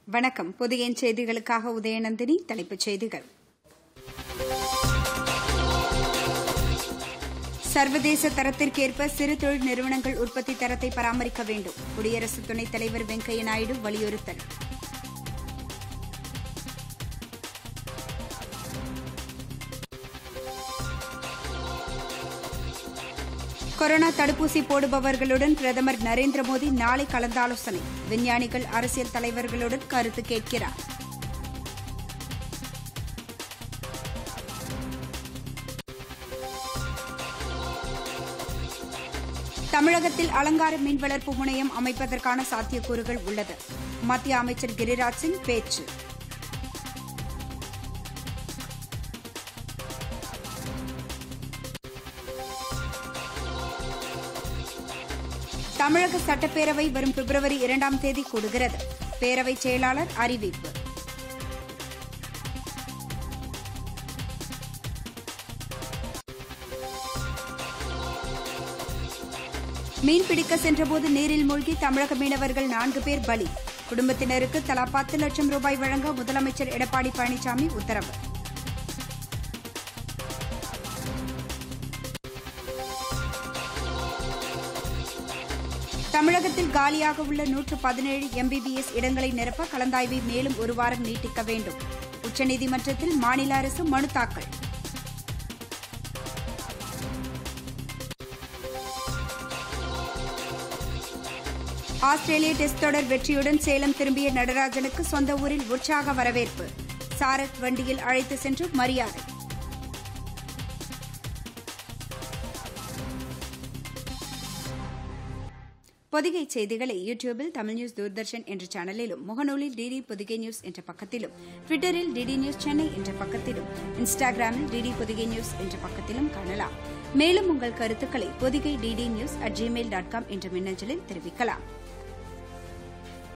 வணக்கம் புதிய செய்திகளுக்காக உதயநந்தினி தலைப்புச் செய்திகள் சர்வதேச தரத்திற்கேற்ப சிறு தொழில் நிறுவனங்கள் உற்பத்தி தரத்தை பராமரிக்க வேண்டும் குடியரசு துணைத் தலைவர் வெங்கையா நாயுடு வலியுறுத்தல் கொரோனா தடுப்பூசி போடுபவர்களுடன் பிரதமர் நரேந்திர மோடி நாளை கலந்தாலோசனை விஞ்ஞானிகள் அரசியல் தலைவர்களுடன் கருத்து கேட்கிறார் தமிழகத்தில் அலங்கார மீன் வளர்ப்பு முனையம் அமைப்பதற்கான சாத்தியக்கூறுகள் உள்ளது மத்திய அமைச்சர் கிரிராஜ் சிங் பேச்சு தமிழக சட்டப்பேரவை வரும் பிப்ரவரி இரண்டாம் தேதி கூடுகிறது பேரவைச் செயலாளர் அறிவிப்பு மீன்பிடிக்க சென்றபோது நீரில் மூழ்கி தமிழக மீனவர்கள் நான்கு பேர் பலி குடும்பத்தினருக்கு தலா பத்து லட்சம் ரூபாய் வழங்க முதலமைச்சர் எடப்பாடி பழனிசாமி உத்தரவு தமிழகத்தில் காலியாக உள்ள நூற்று பதினேழு எம்பிபிஎஸ் இடங்களை நிரப்ப கலந்தாய்வை மேலும் ஒரு வாரம் நீட்டிக்க வேண்டும் உச்சநீதிமன்றத்தில் மாநில அரசு மனு தாக்கல் ஆஸ்திரேலிய டெஸ்ட் தொடர் வெற்றியுடன் சேலம் திரும்பிய நடராஜனுக்கு சொந்த ஊரில் உற்சாக வரவேற்பு சாரத் வண்டியில் அழைத்து சென்று மரியாதை பொதிகை செய்திகளை யூடியூபில் தமிழ் நியூஸ் தூர்தர்ஷன் என்ற சேனலிலும் முகநூலில் டிடி பொதிகை நியூஸ் என்ற பக்கத்திலும் ட்விட்டரில் டிடி நியூஸ் சென்னை என்ற பக்கத்திலும் இன்ஸ்டாகிராமில் டிடி பொதிகை நியூஸ் என்ற பக்கத்திலும் காணலாம் மேலும் உங்கள் கருத்துக்களை Pothigai DD news at Gmail dot com என்ற மின்னஞ்சலில் தெரிவிக்கலாம்